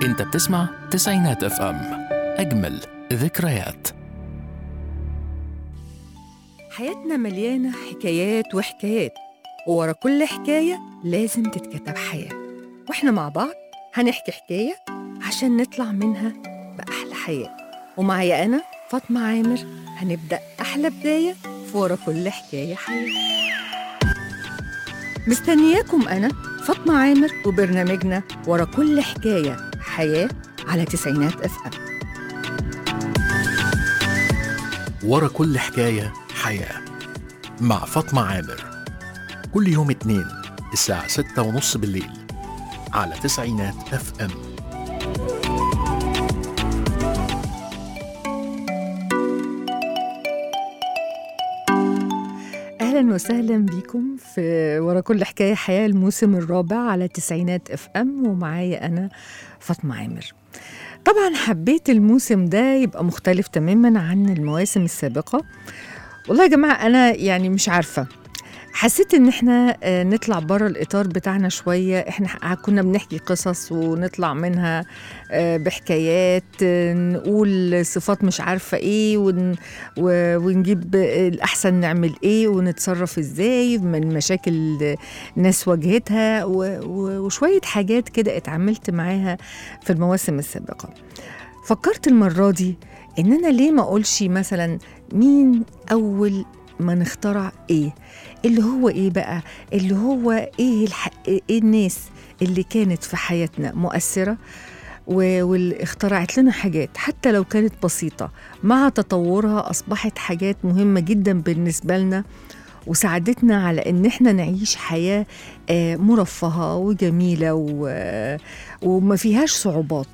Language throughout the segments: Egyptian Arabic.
انت بتسمع تسعينات اف ام اجمل ذكريات حياتنا مليانة حكايات وحكايات وورا كل حكاية لازم تتكتب حياة واحنا مع بعض هنحكي حكاية عشان نطلع منها بأحلى حياة ومعايا أنا فاطمة عامر هنبدأ أحلى بداية في ورا كل حكاية حياة مستنياكم أنا فاطمة عامر وبرنامجنا ورا كل حكاية حياة على تسعينات أف أم ورا كل حكاية حياة مع فاطمة عامر كل يوم اتنين الساعة ستة ونص بالليل على تسعينات اف ام اهلا وسهلا بيكم في ورا كل حكايه حياه الموسم الرابع على تسعينات اف ام ومعايا انا فاطمه عامر طبعا حبيت الموسم ده يبقى مختلف تماما عن المواسم السابقه والله يا جماعه انا يعني مش عارفه حسيت ان احنا آه، نطلع بره الاطار بتاعنا شويه احنا ح- كنا بنحكي قصص ونطلع منها آه، بحكايات آه، نقول صفات مش عارفه ايه ون و- ونجيب الأحسن نعمل إيه ونتصرف إزاي من مشاكل ناس واجهتها و- و- وشوية حاجات كده اتعاملت معاها في المواسم السابقة فكرت المرة دي إن أنا ليه ما أقولش مثلا مين أول من اخترع إيه اللي هو إيه بقى اللي هو إيه, الح... إيه الناس اللي كانت في حياتنا مؤثرة و- واللي اخترعت لنا حاجات حتى لو كانت بسيطة مع تطورها أصبحت حاجات مهمة جدا بالنسبة لنا وساعدتنا على إن إحنا نعيش حياة آه، مرفهة وجميلة و- وما فيهاش صعوبات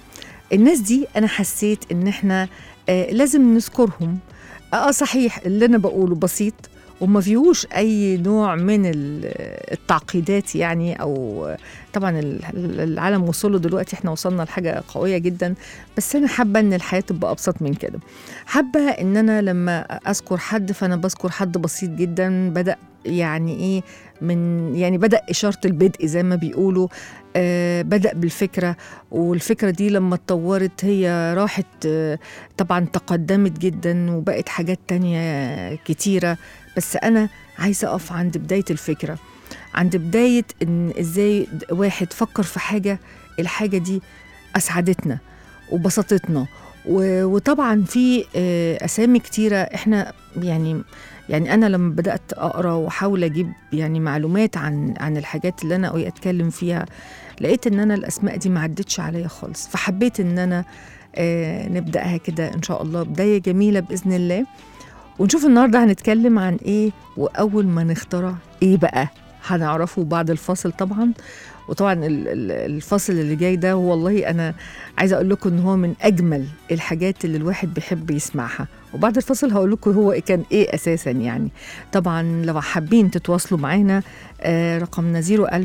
الناس دي أنا حسيت إن إحنا آه، لازم نذكرهم اه صحيح اللي أنا بقوله بسيط وما فيهوش أي نوع من ال- التعقيدات يعني أو طبعا ال- العالم وصله دلوقتي احنا وصلنا لحاجة قوية جدا بس أنا حابة إن الحياة تبقى أبسط من كده حابة إن أنا لما أذكر حد فأنا بذكر حد بسيط جدا بدأ يعني إيه من يعني بدأ إشارة البدء زي ما بيقولوا آه بدأ بالفكرة والفكرة دي لما اتطورت هي راحت آه طبعا تقدمت جدا وبقت حاجات تانية كتيرة بس أنا عايزة أقف عند بداية الفكرة عند بداية إن إزاي واحد فكر في حاجة الحاجة دي أسعدتنا وبسطتنا و- وطبعا في آه، اسامي كتيره احنا يعني يعني انا لما بدات اقرا واحاول اجيب يعني معلومات عن عن الحاجات اللي انا أوي اتكلم فيها لقيت ان انا الاسماء دي ما عدتش عليا خالص فحبيت ان انا آه، نبداها كده ان شاء الله بدايه جميله باذن الله ونشوف النهارده هنتكلم عن ايه واول ما نخترع ايه بقى هنعرفه بعد الفاصل طبعا وطبعا ال- ال- الفاصل اللي جاي ده والله انا عايزه اقول لكم ان هو من اجمل الحاجات اللي الواحد بيحب يسمعها وبعد الفاصل هقول لكم هو كان ايه اساسا يعني طبعا لو حابين تتواصلوا معانا آه رقمنا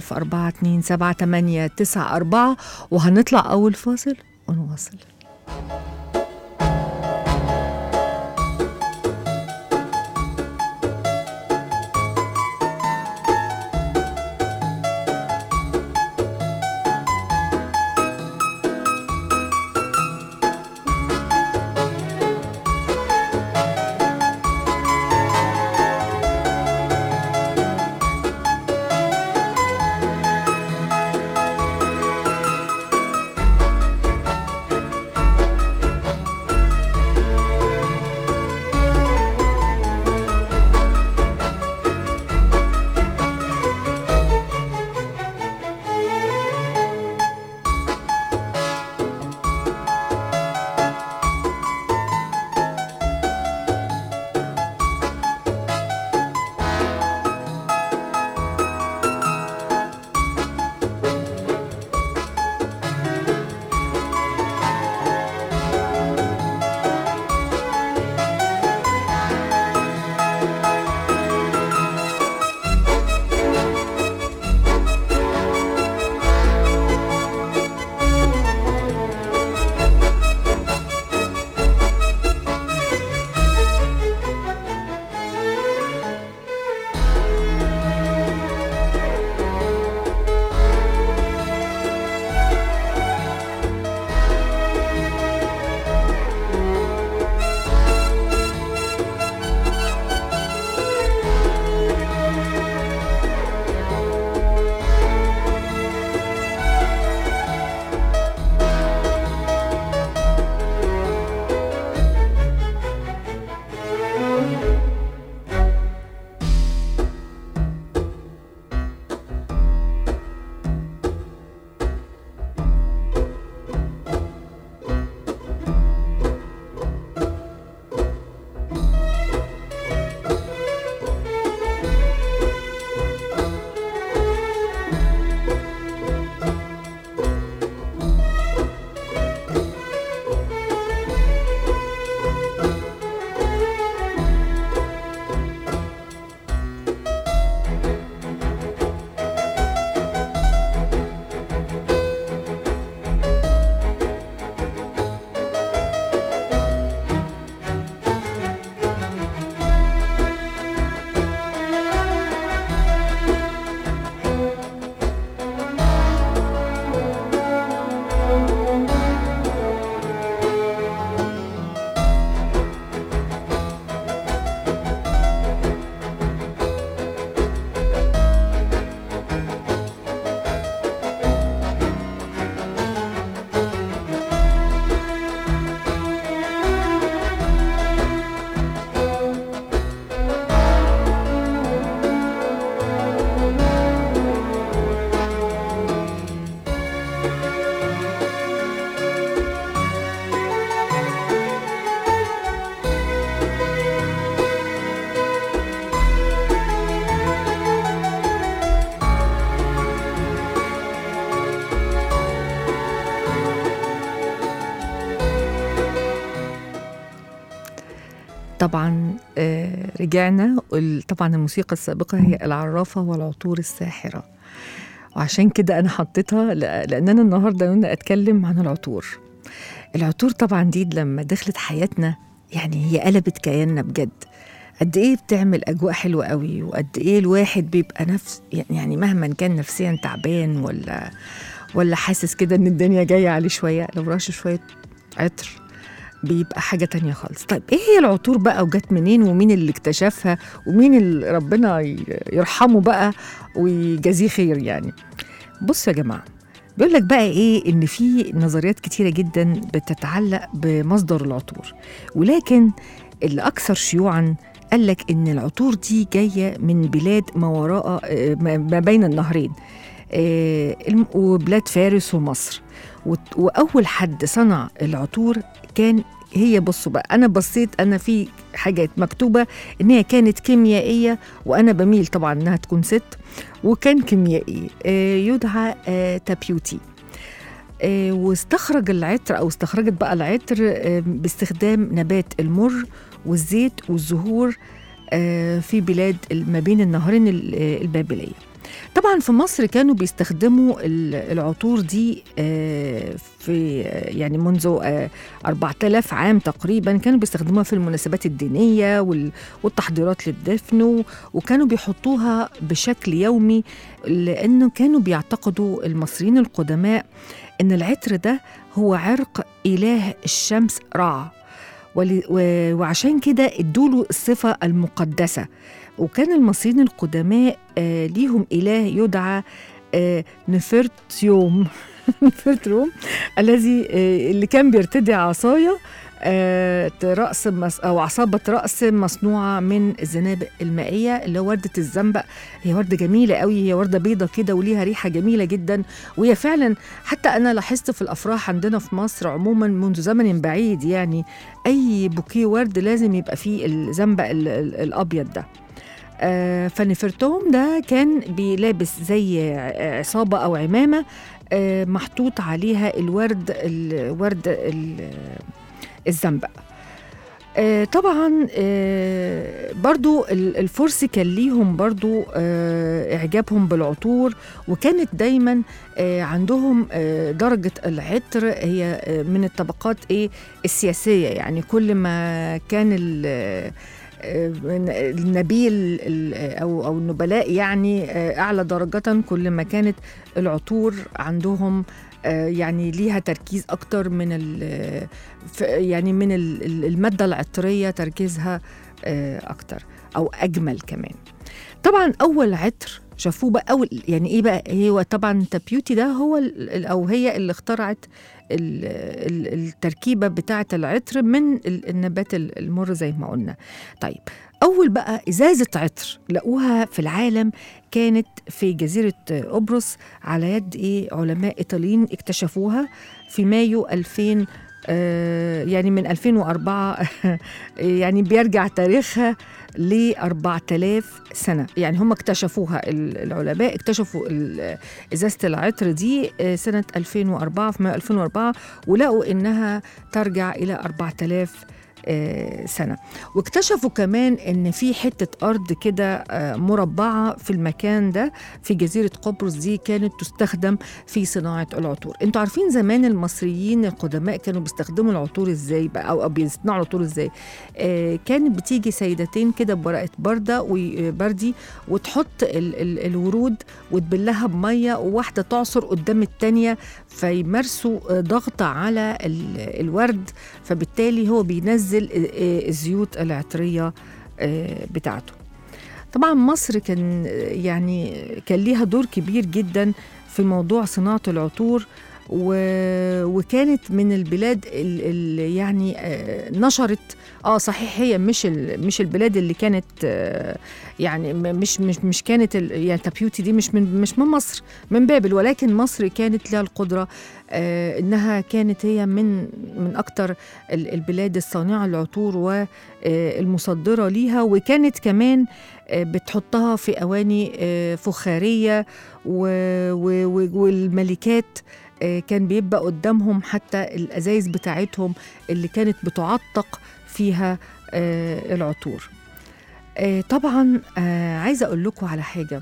010427894 وهنطلع اول فاصل ونواصل طبعا آه، رجعنا وال- طبعا الموسيقى السابقة هي العرافة والعطور الساحرة وعشان كده أنا حطيتها لأ- لأن أنا النهاردة قلنا أتكلم عن العطور العطور طبعا دي لما دخلت حياتنا يعني هي قلبت كياننا بجد قد ايه بتعمل اجواء حلوه قوي وقد ايه الواحد بيبقى نفس يعني مهما كان نفسيا تعبان ولا ولا حاسس كده ان الدنيا جايه عليه شويه لو رش شويه عطر بيبقى حاجه تانية خالص طيب ايه هي العطور بقى وجت منين ومين اللي اكتشفها ومين اللي ربنا ي- يرحمه بقى ويجازيه خير يعني بصوا يا جماعه بيقول لك بقى ايه ان في نظريات كتيره جدا بتتعلق بمصدر العطور ولكن اللي اكثر شيوعا قال لك ان العطور دي جايه من بلاد ما وراء آه، ما ما بين النهرين آه، الم- وبلاد فارس ومصر وت- واول حد صنع العطور كان هي بصوا بقى انا بصيت انا في حاجات مكتوبه ان هي كانت كيميائيه وانا بميل طبعا انها تكون ست وكان كيميائي آه، يدعى آه، تابيوتي آه، واستخرج العطر او استخرجت بقى العطر آه، باستخدام نبات المر والزيت والزهور آه، في بلاد ال- ما بين النهرين ال- آه، البابليه طبعا في مصر كانوا بيستخدموا ال- العطور دي آه، في آه، يعني منذ آه، 4000 عام تقريبا كانوا بيستخدموها في المناسبات الدينيه وال- والتحضيرات للدفن و- وكانوا بيحطوها بشكل يومي لانه كانوا بيعتقدوا المصريين القدماء ان العطر ده هو عرق اله الشمس رع ول- و- وعشان كده ادوله الصفه المقدسه وكان المصريين القدماء آه ليهم اله يدعى آه نفرتيوم نفرتيوم الذي آه اللي كان بيرتدي عصايه آه رأس مس أو عصابة رأس مصنوعة من الزنابق المائية اللي هو وردة الزنبق هي وردة جميلة قوي هي وردة بيضة كده وليها ريحة جميلة جدا وهي فعلا حتى أنا لاحظت في الأفراح عندنا في مصر عموما منذ زمن بعيد يعني أي بوكيه ورد لازم يبقى فيه الزنبق ال- ال- الأبيض ده آه، فنفرتهم ده كان بيلابس زي ع- عصابة أو عمامة آه، محطوط عليها الورد الورد ال- الزنبق آه، طبعا آه، برضو ال- الفرس كان ليهم برضو آه، إعجابهم بالعطور وكانت دايما آه، عندهم آه، درجة العطر هي آه، من الطبقات إيه السياسية يعني كل ما كان ال- من النبيل ال- او او النبلاء يعني آه، اعلى درجه كل ما كانت العطور عندهم آه، يعني ليها تركيز اكتر من ال- ف- يعني من ال- ال- الماده العطريه تركيزها آه، اكتر او اجمل كمان طبعا اول عطر شافوه بقى اول يعني ايه بقى هو طبعا تابيوتي ده هو ال- ال- او هي اللي اخترعت ال- ال- التركيبه بتاعه العطر من ال- النبات ال- المر زي ما قلنا طيب اول بقى ازازه عطر لقوها في العالم كانت في جزيره قبرص على يد ايه علماء ايطاليين اكتشفوها في مايو 2000 آه، يعني من 2004 يعني بيرجع تاريخها ل 4000 سنه يعني هم اكتشفوها ال- العلماء اكتشفوا ال- ازازه العطر دي آه، سنه 2004 في مايو 2004 ولقوا انها ترجع الى 4000 آه، سنه واكتشفوا كمان ان في حته ارض كده آه، مربعه في المكان ده في جزيره قبرص دي كانت تستخدم في صناعه العطور انتوا عارفين زمان المصريين القدماء كانوا بيستخدموا العطور ازاي بقى او أو بيصنعوا العطور ازاي آه، كانت بتيجي سيدتين كده بورقه برده وبردي وتحط ال ال الورود وتبلها بميه وواحده تعصر قدام التانيه فيمارسوا آه، ضغط على ال- الورد فبالتالي هو بينزل آه، آه، الزيوت العطريه آه، بتاعته طبعا مصر كان آه، يعني كان ليها دور كبير جدا في موضوع صناعه العطور و... وكانت من البلاد اللي يعني آه، نشرت اه صحيح هي مش ال... مش البلاد اللي كانت آه، يعني م- مش مش مش كانت ال... يعني تابيوتي دي مش من مش من مصر من بابل ولكن مصر كانت لها القدره آه انها كانت هي من من اكتر ال- البلاد الصانعه للعطور والمصدره ليها وكانت كمان آه، بتحطها في اواني آه، فخاريه و- و- و- والملكات آه، كان بيبقى قدامهم حتى الازايز بتاعتهم اللي كانت بتعتق فيها آه، العطور آه، طبعا آه، عايزه اقول لكم على حاجه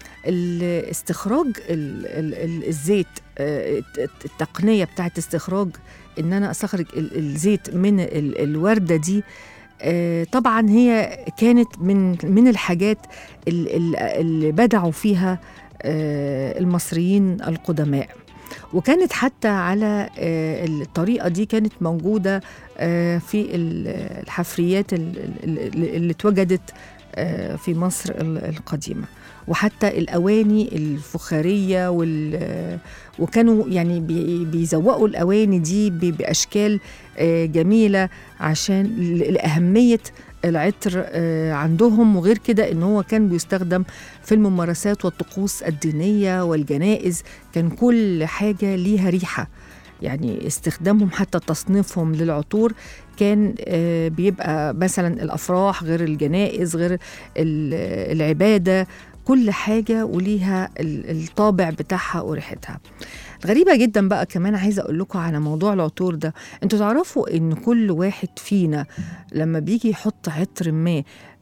الاستخراج ال- ال- ال- الزيت آه، الت- التقنيه بتاعت استخراج ان انا استخرج ال- الزيت من ال- الورده دي آه، طبعا هي كانت من من الحاجات ال- ال- اللي بدعوا فيها آه، المصريين القدماء وكانت حتى على آه، الطريقه دي كانت موجوده آه، في ال- الحفريات ال- ال- ال- اللي اتوجدت آه، في مصر ال- القديمه وحتى الاواني الفخاريه وال وكانوا يعني بي- بيزوقوا الاواني دي ب- باشكال آه، جميله عشان ل- لاهميه العطر آه، عندهم وغير كده ان هو كان بيستخدم في الممارسات والطقوس الدينيه والجنائز كان كل حاجه ليها ريحه يعني استخدامهم حتى تصنيفهم للعطور كان آه، بيبقى مثلا الافراح غير الجنائز غير ال- العباده كل حاجه وليها ال- الطابع بتاعها وريحتها غريبه جدا بقى كمان عايزه اقول لكم على موضوع العطور ده انتوا تعرفوا ان كل واحد فينا لما بيجي يحط عطر ما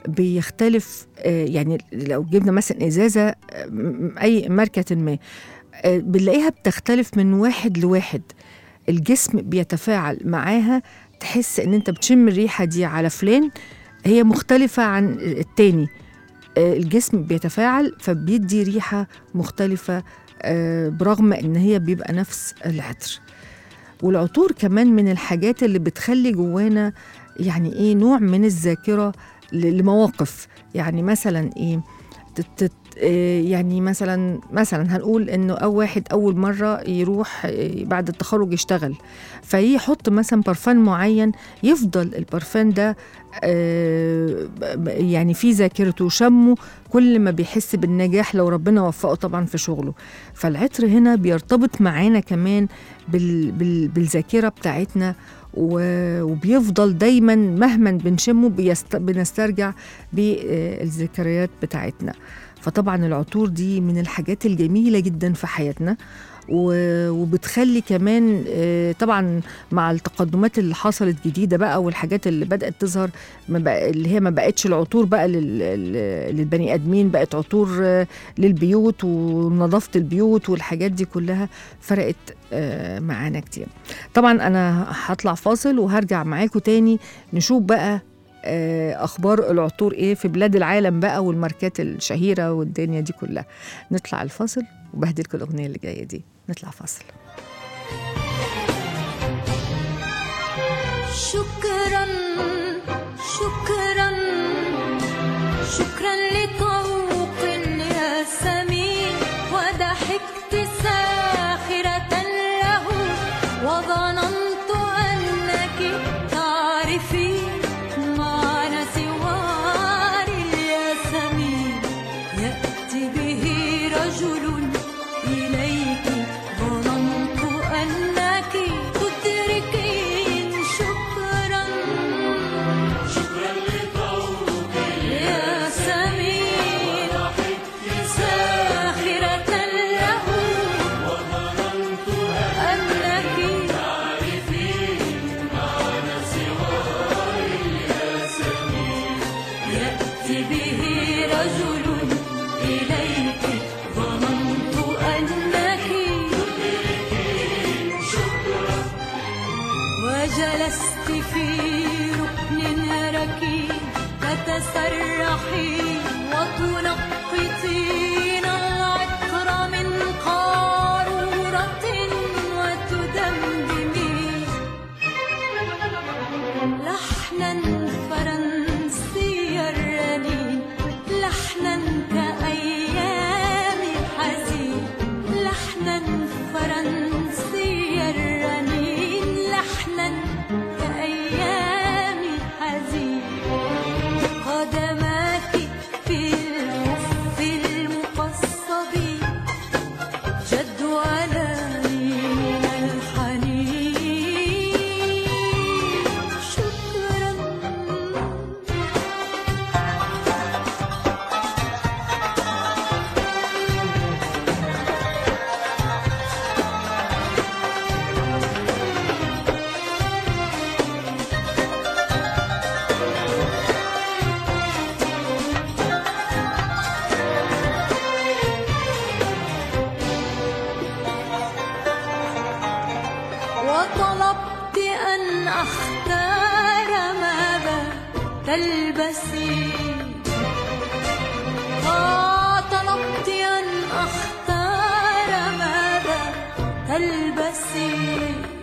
بيختلف آه، يعني لو جبنا مثلا ازازه آه، م- اي ماركه ما آه، بنلاقيها بتختلف من واحد لواحد الجسم بيتفاعل معاها تحس ان انت بتشم الريحه دي على فلان هي مختلفه عن التاني آه، الجسم بيتفاعل فبيدي ريحه مختلفه آه، برغم ان هي بيبقى نفس العطر والعطور كمان من الحاجات اللي بتخلي جوانا يعني ايه نوع من الذاكره ل- لمواقف يعني مثلا ايه تت- تت- إيه يعني مثلا مثلا هنقول انه او واحد اول مره يروح إيه بعد التخرج يشتغل فيحط مثلا برفان معين يفضل البرفان ده آه، ب- يعني في ذاكرته وشمه كل ما بيحس بالنجاح لو ربنا وفقه طبعا في شغله فالعطر هنا بيرتبط معانا كمان بال بال بالذاكره بتاعتنا و- وبيفضل دايما مهما بنشمه بيست بنسترجع بالذكريات بتاعتنا فطبعا العطور دي من الحاجات الجميله جدا في حياتنا و- وبتخلي كمان آه، طبعا مع التقدمات اللي حصلت جديده بقى والحاجات اللي بدات تظهر ما بقى اللي هي ما بقتش العطور بقى لل- لل- للبني ادمين بقت عطور آه، للبيوت ونظافه البيوت والحاجات دي كلها فرقت آه، معانا كتير طبعا انا هطلع فاصل وهرجع معاكم تاني نشوف بقى آه، اخبار العطور ايه في بلاد العالم بقى والماركات الشهيره والدنيا دي كلها نطلع الفاصل وبهدلكم الاغنيه اللي جايه دي نطلع فاصل شكرا شكرا شكرا لطوق الياسمين وضحكت ساخرة له وظننت أنك تعرفين معنى سوار الياسمين يأتي به رجل إليك ظننت أنك تدركين شكرا شكرا لطولك يا سمين ساخرة له وظننت أنك تعرفين معنى سوار الياسمين يأتي به رجل إليك ظننت أنك شكرا وجلست في ركن ركين تتسرحين وتنقطين العطر من قارورة وتدمدمين لحنا فرنسي الرنين لحنا كأيام حزين لحنا فرنسي الرنين لحنا كأيام تلبسي آه طلبت أن أختار ماذا تلبسي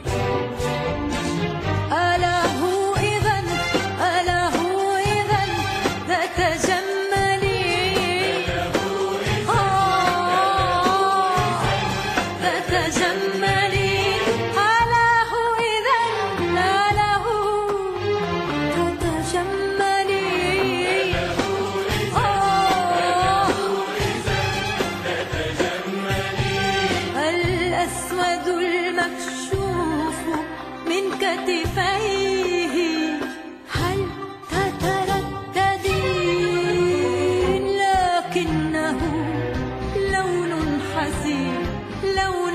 ألا هو إذا ألا هو إذا تتجملي آه تتجملي ألا هو إذا ألا هو تتجملي آه الأسود المكشوف من كتفيه هل تترددين لكنه لون حزين لون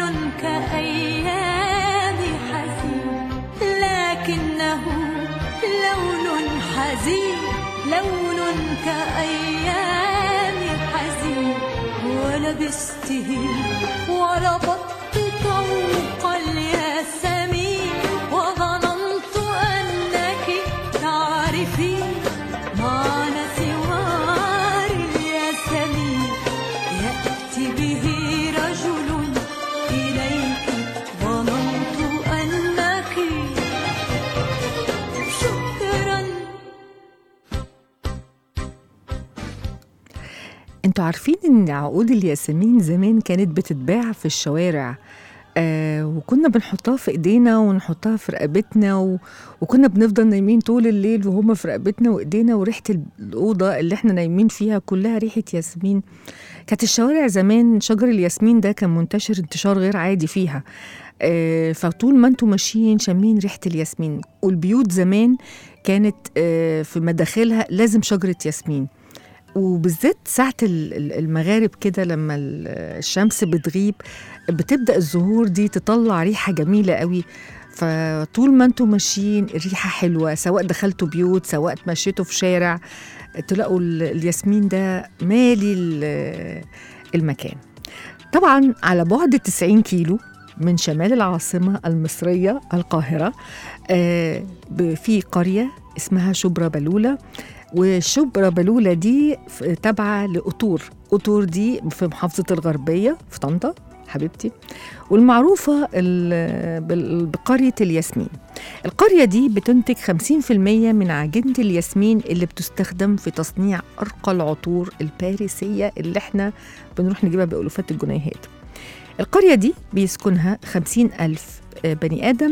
كأيام حزين لكنه لون حزين لون كأيام حزين ولبسته وربطت طوق الياسمين وظننت أنك تعرفين معنى سوار الياسمين يأتي به رجل إليك ظننت أنك شكرا انتوا عارفين ان عقود الياسمين زمان كانت بتتباع في الشوارع آه وكنا بنحطها في ايدينا ونحطها في رقبتنا و... وكنا بنفضل نايمين طول الليل وهما في رقبتنا وايدينا وريحه الاوضه اللي احنا نايمين فيها كلها ريحه ياسمين كانت الشوارع زمان شجر الياسمين ده كان منتشر انتشار غير عادي فيها آه فطول ما انتوا ماشيين شامين ريحه الياسمين والبيوت زمان كانت آه في مداخلها لازم شجره ياسمين وبالذات ساعة ال- ال- المغارب كده لما ال- الشمس بتغيب بتبدأ الزهور دي تطلع ريحة جميلة قوي فطول ما انتوا ماشيين الريحة حلوة سواء دخلتوا بيوت سواء مشيتوا في شارع تلاقوا ال- الياسمين ده مالي ال- المكان طبعا على بعد 90 كيلو من شمال العاصمة المصرية القاهرة آه، ب- في قرية اسمها شبرا بلولة وشبرا بلولة دي ف- تابعة لقطور قطور دي في محافظة الغربية في طنطا حبيبتي والمعروفة ال- بال- بقرية الياسمين القرية دي بتنتج 50% من عجينة الياسمين اللي بتستخدم في تصنيع أرقى العطور الباريسية اللي احنا بنروح نجيبها بألوفات الجنيهات القرية دي بيسكنها 50 ألف آه، بني آدم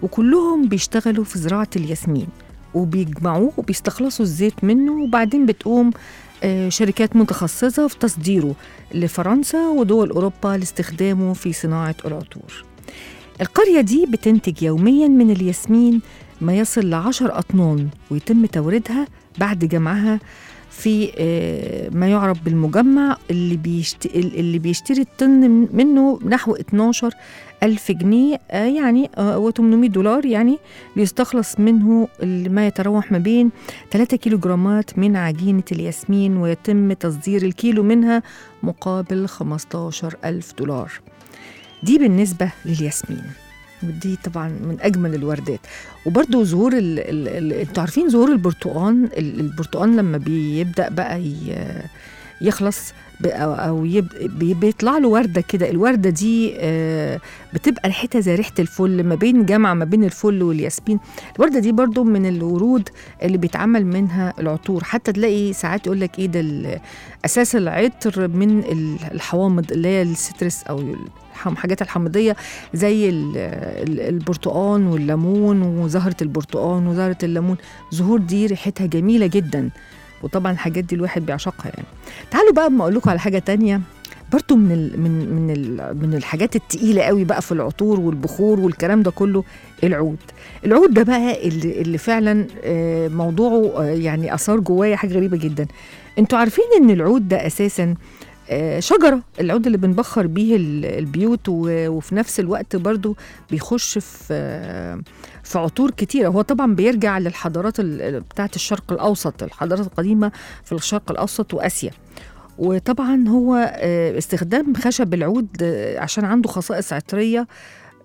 وكلهم بيشتغلوا في زراعة الياسمين وبيجمعوه وبيستخلصوا الزيت منه وبعدين بتقوم آه، شركات متخصصة في تصديره لفرنسا ودول أوروبا لاستخدامه في صناعة العطور القرية دي بتنتج يوميا من الياسمين ما يصل لعشر أطنان ويتم توريدها بعد جمعها في آه، ما يعرف بالمجمع اللي بيشت... اللي بيشتري الطن منه نحو 12 ألف جنيه آه، يعني و 800 دولار يعني ليستخلص منه ال- ما يتراوح ما بين 3 كيلو جرامات من عجينة الياسمين ويتم تصدير الكيلو منها مقابل 15 ألف دولار دي بالنسبة للياسمين ودي طبعا من اجمل الوردات وبرده زهور ال... ال... ال... انتوا عارفين زهور البرتقال ال- البرتقال لما بيبدا بقى ي... يخلص ب- او أو يب... بي- بيطلع له ورده كده الورده دي آه، بتبقى ريحتها زي ريحه الفل ما بين جامعه ما بين الفل والياسمين الورده دي برضو من الورود اللي بيتعمل منها العطور حتى تلاقي ساعات يقول لك ايه ده ال- اساس العطر من ال- الحوامض اللي هي السترس او الحم- الحاجات الحامضيه زي ال- ال- البرتقان والليمون وزهره البرتقان وزهره الليمون زهور دي ريحتها جميله جدا وطبعا الحاجات دي الواحد بيعشقها يعني تعالوا بقى اما اقول لكم على حاجه تانية برضو من ال من من ال من الحاجات التقيله قوي بقى في العطور والبخور والكلام ده كله العود العود ده بقى اللي, اللي فعلا آه، موضوعه آه، يعني اثار جوايا حاجه غريبه جدا انتوا عارفين ان العود ده اساسا آه، شجرة العود اللي بنبخر بيه ال- البيوت و- وفي نفس الوقت برضو بيخش في آه، في عطور كتيرة هو طبعا بيرجع للحضارات ال- بتاعت الشرق الأوسط الحضارات القديمة في الشرق الأوسط وآسيا وطبعا هو آه، استخدام خشب العود آه، عشان عنده خصائص عطرية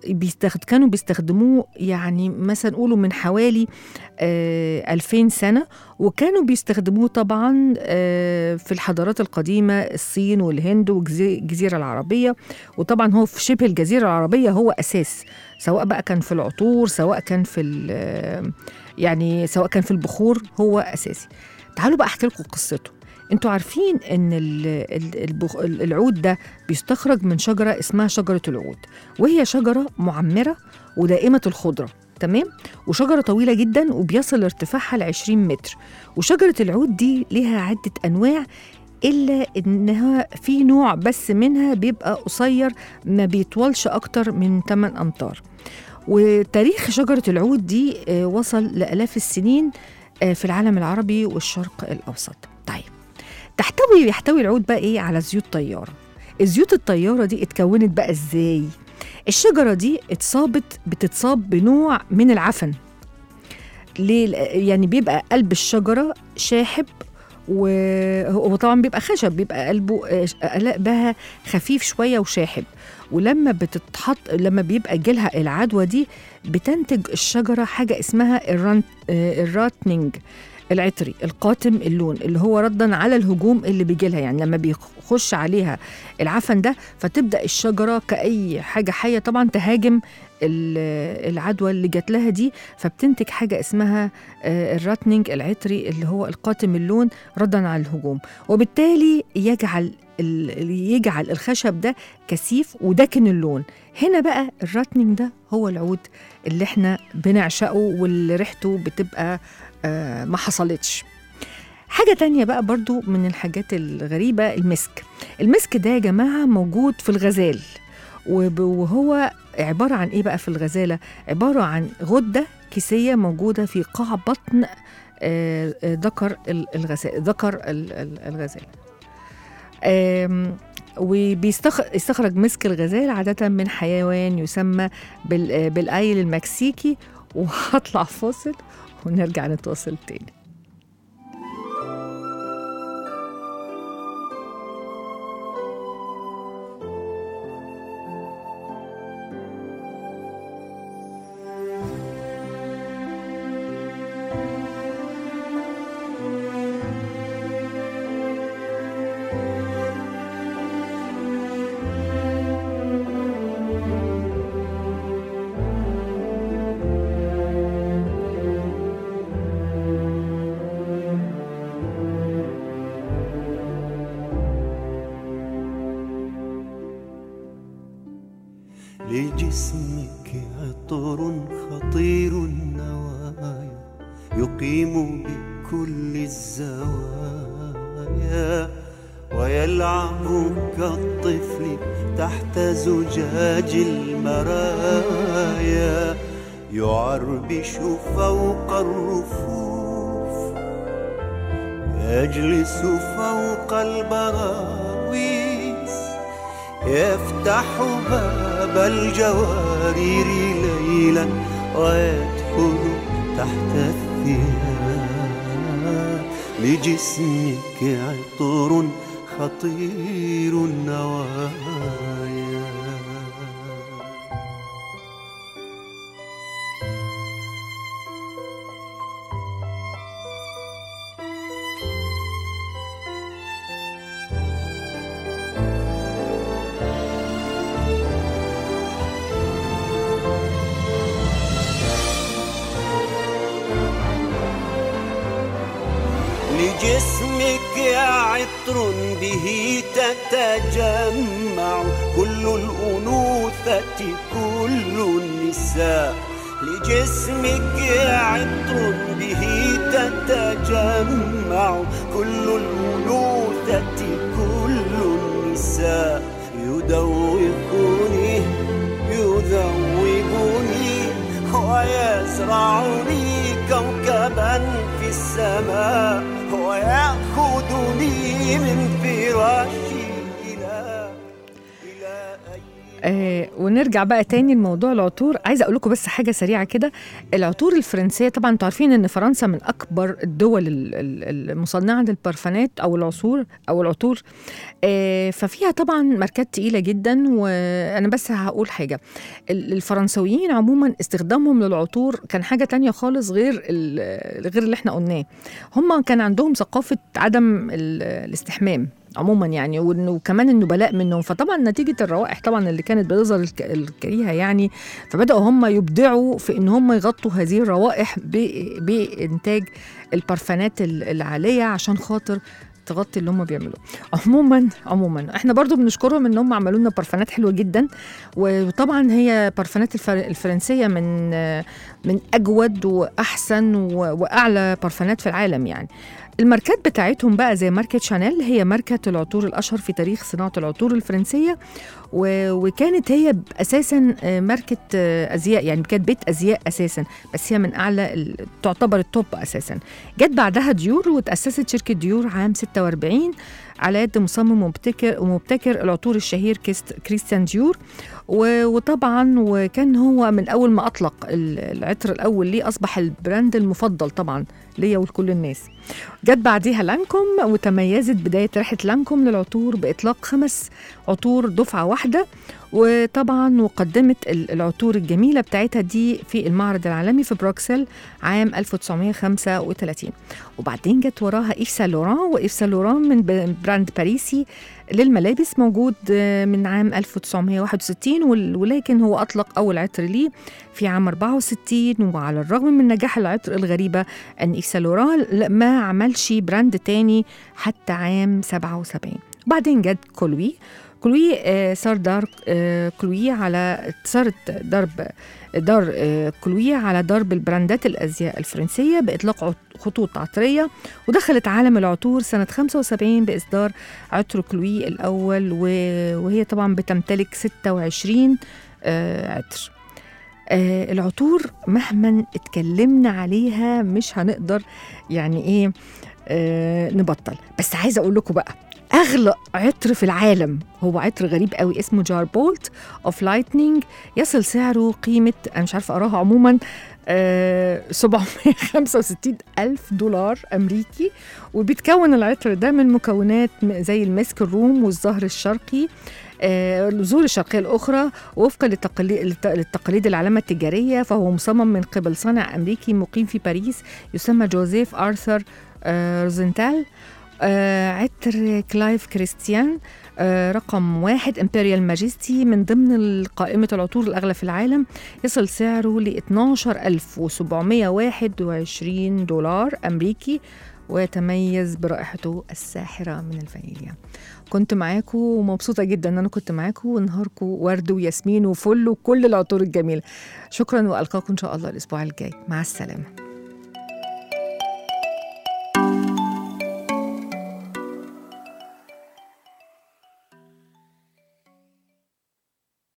بيستخد كانوا بيستخدموه يعني مثلا نقولوا من حوالي آه 2000 سنة وكانوا بيستخدموه طبعا آه في الحضارات القديمة الصين والهند والجزيرة العربية وطبعا هو في شبه الجزيرة العربية هو أساس سواء بقى كان في العطور سواء كان في ال- يعني سواء كان في البخور هو أساسي تعالوا بقى أحكي لكم قصته انتوا عارفين ان ال- ال- البخ- العود ده بيستخرج من شجرة اسمها شجرة العود وهي شجرة معمرة ودائمة الخضرة تمام وشجرة طويلة جدا وبيصل ارتفاعها ل 20 متر وشجرة العود دي ليها عدة أنواع إلا إنها في نوع بس منها بيبقى قصير ما بيطولش أكتر من 8 أمتار وتاريخ شجرة العود دي آه، وصل لآلاف السنين آه، في العالم العربي والشرق الأوسط طيب تحتوي بيحتوي العود بقى إيه على زيوت طيارة الزيوت الطيارة دي اتكونت بقى إزاي؟ الشجرة دي اتصابت بتتصاب بنوع من العفن ليه؟ يعني بيبقى قلب الشجرة شاحب وهو طبعا بيبقى خشب بيبقى قلبه آه، قلبها خفيف شويه وشاحب ولما بتتحط لما بيبقى جيلها العدوى دي بتنتج الشجره حاجه اسمها الرانت آه، الراتنينج العطري القاتم اللون اللي هو ردا على الهجوم اللي بيجي لها يعني لما بيخش عليها العفن ده فتبدا الشجره كاي حاجه حيه طبعا تهاجم ال- العدوى اللي جات لها دي فبتنتج حاجه اسمها آه، الراتنينج العطري اللي هو القاتم اللون ردا على الهجوم وبالتالي يجعل ال- يجعل الخشب ده كثيف وداكن اللون هنا بقى الراتنينج ده هو العود اللي احنا بنعشقه واللي ريحته بتبقى آه، ما حصلتش حاجة تانية بقى برضو من الحاجات الغريبة المسك المسك ده يا جماعة موجود في الغزال وب- وهو عبارة عن إيه بقى في الغزالة عبارة عن غدة كيسية موجودة في قاع بطن آه، آه، ذكر ال- الغزال ذكر ال- ال- الغزال آم، وبيستخرج مسك الغزال عادة من حيوان يسمى بال- آه، بالآيل المكسيكي وهطلع فاصل ونرجع نتواصل تاني لجسمك عطر خطير النوايا يقيم بكل الزوايا ويلعب كالطفل تحت زجاج المرايا يعربش فوق الرفوف يجلس فوق البراويز يفتح باب الجوارير ليلا ويدخل تحت الثياب لجسمك عطر خطير النوايا لجسمك عطر به تتجمع كل الأنوثة كل النساء لجسمك عطر به تتجمع كل الأنوثة كل النساء يدوقني يذوبني ويزرعني كوكبا في السماء ويأخذني من فراشي إلى إلى أي آه ونرجع بقى تاني لموضوع العطور عايزه اقول لكم بس حاجه سريعه كده العطور الفرنسيه طبعا انتوا عارفين ان فرنسا من اكبر الدول ال- ال- المصنعه للبرفانات او العصور او العطور آه ففيها طبعا ماركات تقيله جدا وانا بس هقول حاجه ال- الفرنسويين عموما استخدامهم للعطور كان حاجه تانية خالص غير ال- غير اللي احنا قلناه هم كان عندهم ثقافه عدم ال- الاستحمام عموما يعني وإنه- وكمان النبلاء منهم فطبعا نتيجه الروائح طبعا اللي كانت بتظهر الك- الكريهه يعني فبداوا هم يبدعوا في ان هم يغطوا هذه الروائح ب- بانتاج البرفانات ال- العاليه عشان خاطر تغطي اللي هم بيعملوه عموما عموما احنا برضو بنشكرهم ان هم عملوا لنا برفانات حلوه جدا وطبعا هي برفانات الفر- الفرنسيه من من اجود واحسن و- واعلى برفانات في العالم يعني الماركات بتاعتهم بقى زي ماركة شانيل هي ماركة العطور الأشهر في تاريخ صناعة العطور الفرنسية و... وكانت هي أساسا آه، ماركة آه، أزياء يعني كانت بيت أزياء أساسا بس هي من أعلى ال... تعتبر التوب أساسا جت بعدها ديور وتأسست شركة ديور عام 46 على يد مصمم ومبتكر ومبتكر العطور الشهير كيست كريستيان ديور و- وطبعا وكان هو من اول ما اطلق ال- العطر الاول ليه اصبح البراند المفضل طبعا ليا ولكل الناس جت بعديها لانكوم وتميزت بدايه رحله لانكوم للعطور باطلاق خمس عطور دفعه واحده وطبعا وقدمت ال- العطور الجميله بتاعتها دي في المعرض العالمي في بروكسل عام 1935 وبعدين جت وراها إيف سان لوران وإيف سان لوران من ب- براند باريسي للملابس موجود آه، من عام 1961 وال- ولكن هو أطلق أول عطر ليه في عام 64 وعلى الرغم من نجاح العطر الغريبة أن إيف سان لوران ل- ما عملش براند تاني حتى عام 77 بعدين جت كولوي كلوي آه، صار دار آه، كلوي على صارت ضرب دار آه، كلوي على ضرب البراندات الازياء الفرنسيه باطلاق عط- خطوط عطريه ودخلت عالم العطور سنه 75 باصدار عطر كلوي الاول و- وهي طبعا بتمتلك 26 آه، عطر آه العطور مهما اتكلمنا عليها مش هنقدر يعني ايه آه نبطل بس عايزه اقول لكم بقى اغلى عطر في العالم هو عطر غريب قوي اسمه جار بولت اوف لايتنينج يصل سعره قيمه انا مش عارفه اقراها عموما آه 765 ألف دولار أمريكي وبيتكون العطر ده من مكونات م- زي المسك الروم والزهر الشرقي آه، الزهور الشرقية الأخرى وفقا للتقاليد, للتقاليد العلامة التجارية فهو مصمم من قبل صانع أمريكي مقيم في باريس يسمى جوزيف آرثر آه، روزنتال آه، عطر كلايف كريستيان آه، رقم واحد امبريال ماجستي من ضمن قائمة العطور الأغلى في العالم يصل سعره ل 12721 دولار أمريكي ويتميز برائحته الساحرة من الفانيليا كنت معاكم ومبسوطة جدا ان انا كنت معاكم ونهاركم ورد وياسمين وفل وكل العطور الجميلة شكرا والقاكم ان شاء الله الاسبوع الجاي مع السلامة